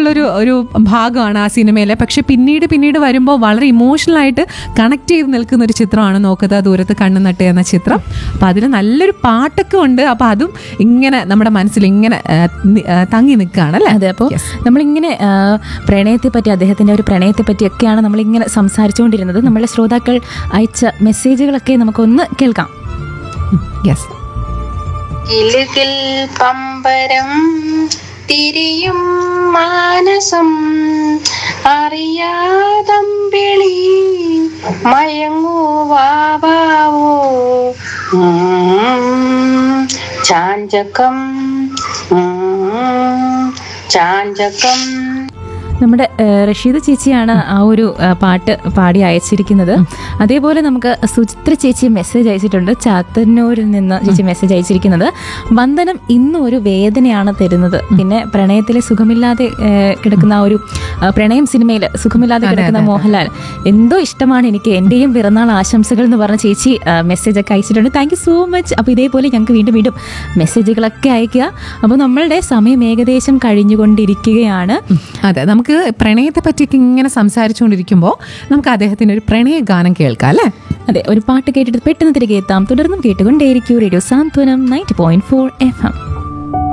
ആയിട്ടുള്ളൊരു ഒരു ഭാഗമാണ് ആ സിനിമയിലെ പക്ഷെ പിന്നീട് പിന്നീട് വരുമ്പോൾ വളരെ ഇമോഷണൽ ആയിട്ട് കണക്ട് ചെയ്ത് നിൽക്കുന്ന ഒരു ചിത്രമാണ് നോക്കുക ദൂരത്ത് കണ്ണു നട്ട് എന്ന ചിത്രം അപ്പം അതിൽ നല്ലൊരു പാട്ടൊക്കെ ഉണ്ട് അപ്പം അതും ഇങ്ങനെ നമ്മുടെ മനസ്സിൽ ഇങ്ങനെ ആ, നി- ആ, തങ്ങി നിൽക്കുകയാണ് അല്ലേ അതെ അപ്പോൾ നമ്മളിങ്ങനെ ആ, പ്രണയത്തെ പറ്റി അദ്ദേഹത്തിന്റെ ഒരു പ്രണയത്തെ പറ്റിയൊക്കെയാണ് നമ്മളിങ്ങനെ സംസാരിച്ചുകൊണ്ടിരുന്നത് നമ്മളെ ശ്രോതാക്കൾ അയച്ച മെസ്സേജുകളൊക്കെ നമുക്കൊന്ന് കേൾക്കാം യെസ് കിലുകിൽ പമ്പരം തിരിയും മാനസം അറിയാതമ്പിളി മയങ്ങുവാവോ ചാഞ്ചകം ഉം, ചാഞ്ചകം നമ്മുടെ ആ, റഷീദ് ചേച്ചിയാണ് ആ ഒരു ആ, പാട്ട് പാടി അയച്ചിരിക്കുന്നത് അതേപോലെ നമുക്ക് സുചിത്ര ചേച്ചി മെസ്സേജ് അയച്ചിട്ടുണ്ട് ചാത്തന്നൂരിൽ നിന്ന് ചേച്ചി മെസ്സേജ് അയച്ചിരിക്കുന്നത് വന്ദനം ഇന്നും ഒരു വേദനയാണ് തരുന്നത് പിന്നെ പ്രണയത്തിലെ സുഖമില്ലാതെ ആ, കിടക്കുന്ന ആ ഒരു ആ, പ്രണയം സിനിമയിൽ സുഖമില്ലാതെ കിടക്കുന്ന മോഹൻലാൽ എന്തോ ഇഷ്ടമാണ് എനിക്ക് എന്റെയും പിറന്നാൾ ആശംസകൾ എന്ന് പറഞ്ഞ ചേച്ചി മെസ്സേജ് ഒക്കെ അയച്ചിട്ടുണ്ട് താങ്ക് യു സോ മച്ച് അപ്പോൾ ഇതേപോലെ ഞങ്ങൾക്ക് വീണ്ടും വീണ്ടും മെസ്സേജുകളൊക്കെ അയക്കുക അപ്പോൾ നമ്മളുടെ സമയം ഏകദേശം കഴിഞ്ഞുകൊണ്ടിരിക്കുകയാണ് അതെ നമുക്ക് പ്രണയത്തെ പറ്റിയൊക്കെ ഇങ്ങനെ സംസാരിച്ചുകൊണ്ടിരിക്കുമ്പോൾ നമുക്ക് അദ്ദേഹത്തിന് ഒരു പ്രണയ ഗാനം കേൾക്കാം അല്ലേ അതെ ഒരു പാട്ട് കേട്ടിട്ട് പെട്ടെന്ന് തിരികെ എത്താം തുടർന്നും കേട്ടുകൊണ്ടേയിരിക്കൂ radio Santhwanam ninety point four F M